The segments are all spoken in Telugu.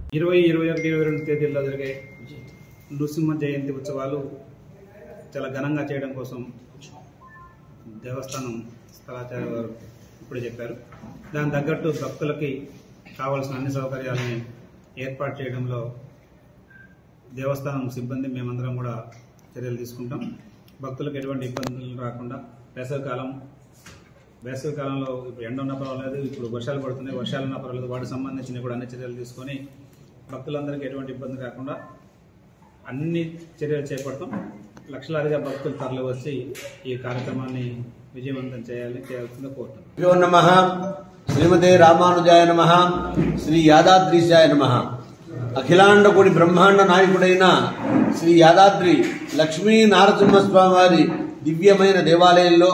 ఇరవై ఇరవై ఒకటి ఇరవై రెండు తేదీల్లో జరిగే నృసింహ జయంతి ఉత్సవాలు చాలా ఘనంగా చేయడం కోసం దేవస్థానం స్థలాచార్య వారు ఇప్పుడే చెప్పారు దాని తగ్గట్టు భక్తులకి కావలసిన అన్ని సౌకర్యాలని ఏర్పాటు చేయడంలో దేవస్థానం సిబ్బంది మేమందరం కూడా చర్యలు తీసుకుంటాం భక్తులకు ఎటువంటి ఇబ్బందులు రాకుండా వేసవికాలం వేసవి కాలంలో ఇప్పుడు ఎండ ఉన్న పర్వాలేదు ఇప్పుడు వర్షాలు పడుతున్నాయి వర్షాలు ఉన్న పర్వాలేదు వాటికి సంబంధించిన కూడా అన్ని చర్యలు తీసుకొని భక్తులందరికీ ఎటువంటి ఇబ్బంది రాకుండా అన్ని చర్యలు చేపడతాం లక్షలాదిగా భక్తులు తరలి వచ్చి ఈ కార్యక్రమాన్ని విజయవంతం చేయాలి చేయాల్సిందిగా కోరుతున్నాం యో నమ శ్రీమతే రామానుజాయ నమ శ్రీ యాదాద్రీశాయ నమ అఖిలాండకుడి బ్రహ్మాండ నాయకుడైన శ్రీ యాదాద్రి లక్ష్మీ నారసింహస్వామి వారి దివ్యమైన దేవాలయంలో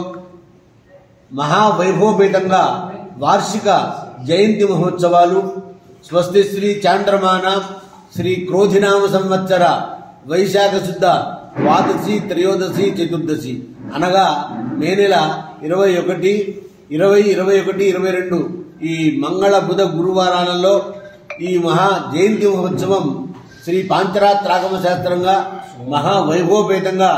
మహావైభవపేతంగా వార్షిక జయంతి మహోత్సవాలు స్వస్తి శ్రీ చాంద్రమాన శ్రీ క్రోధినామ సంవత్సర వైశాఖ శుద్ధ ద్వాదశి త్రయోదశి చతుర్దశి అనగా మే నెల ఇరవై ఒకటి ఇరవై ఇరవై ఒకటి ఇరవై రెండు ఈ మంగళ బుధ గురువారాలలో ఈ మహా జయంతి మహోత్సవం శ్రీ పాంచరాత్రాగమ శాస్త్రంగా మహా వైభవపేతంగా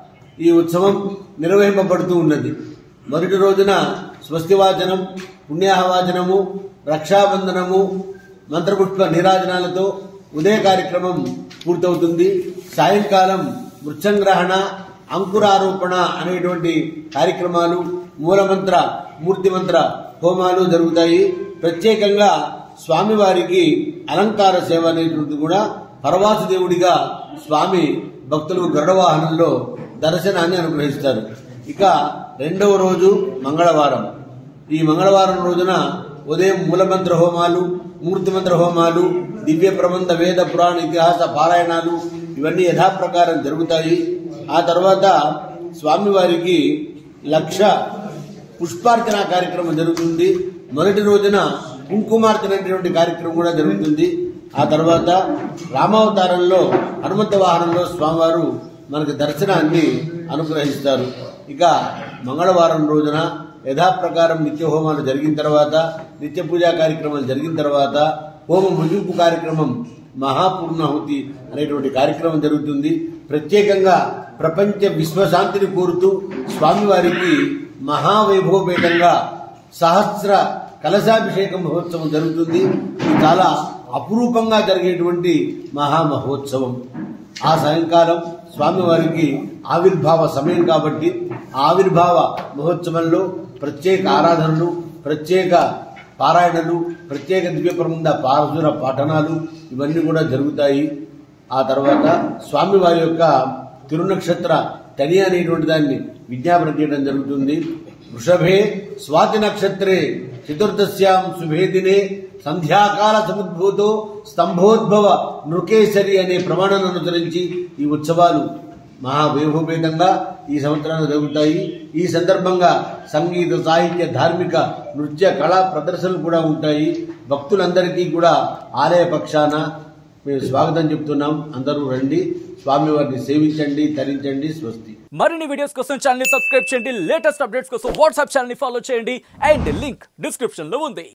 ఈ ఉత్సవం నిర్వహింపబడుతూ ఉన్నది మొదటి రోజున స్వస్తివాచనం పుణ్యాహవాచనము రక్షాబంధనము మంత్రపుష్ప నీరాజనాలతో ఉదయ కార్యక్రమం పూర్తవుతుంది సాయంకాలం మృత్సంగ్రహణ అంకురారోపణ అనేటువంటి కార్యక్రమాలు మూలమంత్ర మూర్తిమంత్ర హోమాలు జరుగుతాయి ప్రత్యేకంగా స్వామివారికి అలంకార సేవ అనేటువంటిది కూడా పరవాసు దేవుడిగా స్వామి భక్తులు గరుడ వాహనంలో దర్శనాన్ని అనుగ్రహిస్తారు ఇక రెండవ రోజు మంగళవారం ఈ మంగళవారం రోజున ఉదయం మూలమంత్ర హోమాలు మూర్తిమంత్ర హోమాలు దివ్య ప్రబంధ వేద పురాణ ఇతిహాస పారాయణాలు ఇవన్నీ యథాప్రకారం జరుగుతాయి ఆ తర్వాత స్వామివారికి లక్ష పుష్పార్చన కార్యక్రమం జరుగుతుంది మొదటి రోజున కుంకుమార్చన అనేటువంటి కార్యక్రమం కూడా జరుగుతుంది ఆ తర్వాత రామావతారంలో హనుమంత వాహనంలో స్వామివారు మనకు దర్శనాన్ని అనుగ్రహిస్తారు ఇక మంగళవారం రోజున యథాప్రకారం నిత్య హోమాలు జరిగిన తర్వాత నిత్య పూజా కార్యక్రమాలు జరిగిన తర్వాత హోమ ముగింపు కార్యక్రమం మహాపూర్ణాహుతి అనేటువంటి కార్యక్రమం జరుగుతుంది ప్రత్యేకంగా ప్రపంచ విశ్వశాంతిని కోరుతూ స్వామివారికి మహావైభవపేతంగా సహస్ర కలశాభిషేకం మహోత్సవం జరుగుతుంది ఇది చాలా అపురూపంగా జరిగేటువంటి మహా మహోత్సవం ఆ సాయంకాలం స్వామివారికి ఆవిర్భావ సమయం కాబట్టి ఆ ఆవిర్భావ మహోత్సవంలో ప్రత్యేక ఆరాధనలు ప్రత్యేక పారాయణలు ప్రత్యేక దివ్యప్రబంధ పారసుర పఠనాలు ఇవన్నీ కూడా జరుగుతాయి ఆ తర్వాత స్వామివారి యొక్క తిరునక్షత్ర తని అనేటువంటి దాన్ని విజ్ఞాపన చేయడం జరుగుతుంది వృషభే స్వాతి నక్షత్రే చతుర్దశ్యాం శుభే దినే సంధ్యాకాల సముద్భూతో స్తంభోద్భవ నృకేశరి అనే ప్రమాణాన్ని అనుసరించి ఈ ఉత్సవాలు మహావైభవపేతంగా ఈ సంవత్సరాలు జరుగుతాయి ఈ సందర్భంగా సంగీత సాహిత్య ధార్మిక నృత్య కళా ప్రదర్శనలు కూడా ఉంటాయి భక్తులందరికీ కూడా ఆలయ పక్షాన మేము స్వాగతం చెప్తున్నాం అందరూ రండి స్వామివారిని సేవించండి తరించండి స్వస్తి మరిన్ని వీడియోస్ కోసం ఛానల్ ని సబ్స్క్రైబ్ చేయండి లేటెస్ట్ అప్డేట్స్ కోసం వాట్సాప్ ఛానల్ ని ఫాలో చేయండి అండ్ లింక్ డిస్క్రిప్షన్ లో ఉంది